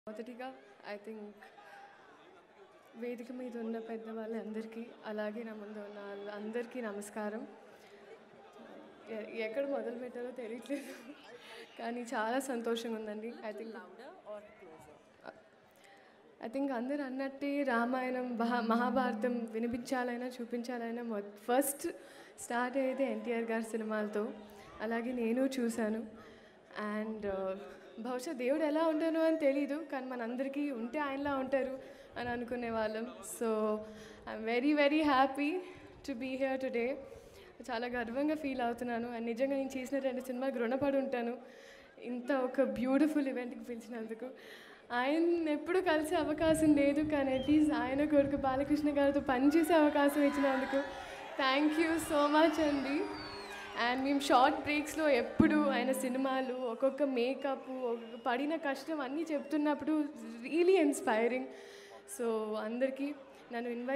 మొదటిగా I think వేదిక మీద ఉన్న పెద్దవాళ్ళందరికీ అలాగే నా ముందు ఉన్న వాళ్ళందరికీ నమస్కారం ఎ- ఎక్కడ మొదలు పెట్టాలో తెలియట్లేదు కానీ చాలా సంతోషంగా ఉందండి ఐ థింక్ ఐ థింక్ అందరు అన్నట్టే రామాయణం మహా మహాభారతం వినిపించాలైనా చూపించాలైనా మొ ఫస్ట్ స్టార్ట్ అయ్యేది ఎన్టీఆర్ గారి సినిమాలతో అలాగే నేను చూశాను అండ్ బహుశా దేవుడు ఎలా ఉంటానో అని తెలీదు కానీ మనందరికీ ఉంటే ఆయనలా ఉంటారు అని అనుకునే వాళ్ళం so I'm very very happy to be here today చాలా గర్వంగా ఫీల్ అవుతున్నాను అండ్ నిజంగా నేను చేసిన రెండు సినిమాకి రుణపడి ఉంటాను ఇంత ఒక బ్యూటిఫుల్ ఈవెంట్కి పిలిచినందుకు ఆయన ఎప్పుడు కలిసే అవకాశం లేదు కానీ అట్లీస్ట్ ఆయన కొడుకు బాలకృష్ణ గారితో పనిచేసే అవకాశం ఇచ్చినందుకు థ్యాంక్ యూ సో మచ్ అండి అండ్ మేము షార్ట్ బ్రేక్స్లో ఎప్పుడు ఆయన సినిమాలు ఒక్కొక్క మేకప్ ఒక్కొక్క పడిన కష్టం అన్నీ చెప్తున్నప్పుడు రియలీ ఇన్స్పైరింగ్ సో అందరికీ నన్ను ఇన్వైట్